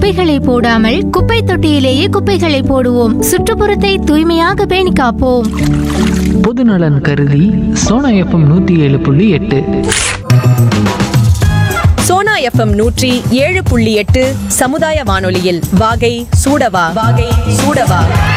குப்பைகளை போடாமல் குப்பை தொட்டியிலேயே குப்பைகளை போடுவோம் சுற்றுப்புறத்தை தூய்மையாக பேணி காப்போம் பொதுநலன் கருதி சோனா எஃப்எம் நூற்றி ஏழு புள்ளி எட்டு சோனா எஃப்எம் நூற்றி ஏழு புள்ளி எட்டு சமுதாய வானொலியில் வாகை சூடவா வாகை சூடவா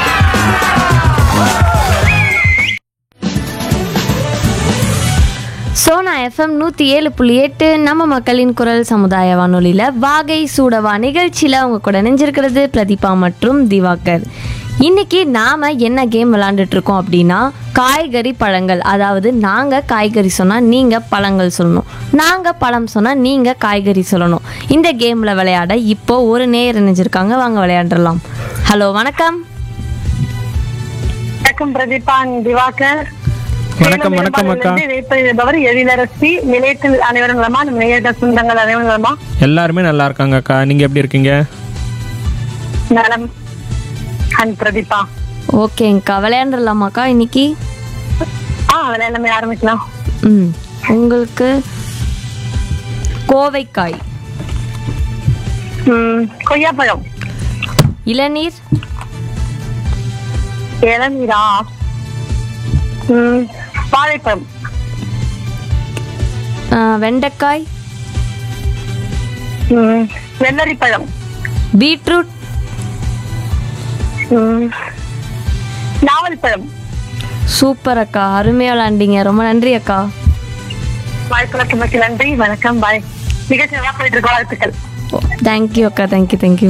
சோனா எஃப்எம் நூற்றி ஏழு புள்ளி எட்டு நம்ம மக்களின் குரல் சமுதாய வானொலியில் வாகை சூடவா நிகழ்ச்சியில் அவங்க கூட நினைஞ்சிருக்கிறது பிரதீபா மற்றும் திவாகர் இன்னைக்கு நாம் என்ன கேம் விளாண்டுட்டு இருக்கோம் அப்படின்னா காய்கறி பழங்கள் அதாவது நாங்கள் காய்கறி சொன்னால் நீங்கள் பழங்கள் சொல்லணும் நாங்கள் பழம் சொன்னால் நீங்கள் காய்கறி சொல்லணும் இந்த கேமில் விளையாட இப்போ ஒரு நேர் இணைஞ்சிருக்காங்க வாங்க விளையாண்டுடலாம் ஹலோ வணக்கம் வணக்கம் பிரதீபா திவாகர் வணக்கம், வணக்கம், அக்கா. வேட்பவர் எழிலரசி நிலையத்தில் அனைவரும் நலமா நம்ம நிலையத்த சொந்தங்கள் அனைவரும் நலமா எல்லாருமே நல்லா இருக்காங்க அக்கா நீங்க எப்படி இருக்கீங்க நலம் அண்ட் பிரதீபா ஓகேங்க்கா விளையாண்டுடலாமாக்கா இன்னைக்கு ஆ எல்லாமே ஆரம்பிக்கலாம் ம் உங்களுக்கு கோவைக்காய் ம், கொய்யாப்பழம் இளநீர் இளநீரா ம், வாழைப்பழம் ஆ, வெண்டைக்காய் ம், வெள்ளரிப்பழம் பீட்ரூட் ம், நாவல் பழம் சூப்பர் அக்கா அருமையாக விளாண்டிங்க ரொம்ப நன்றி அக்கா வாய்ப்புகளுக்கு நன்றி வணக்கம் பாய் நிகழ்ச்சி நல்லா போயிட்டு இருக்கு வாழ்த்துக்கள் தேங்க்யூ அக்கா தேங்க்யூ தேங்க்யூ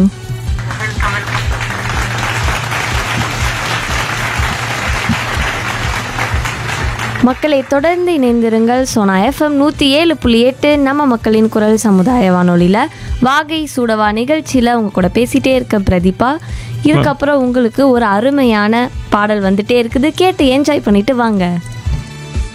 மக்களை தொடர்ந்து இணைந்திருங்கள் சோனா எஃப்எம் நூற்றி ஏழு புள்ளி எட்டு நம்ம மக்களின் குரல் சமுதாய வானொலியில் வாகை சூடவா நிகழ்ச்சியில் உங்க கூட பேசிட்டே இருக்க பிரதீபா இதுக்கப்புறம் உங்களுக்கு ஒரு அருமையான பாடல் வந்துட்டே இருக்குது கேட்டு என்ஜாய் பண்ணிட்டு வாங்க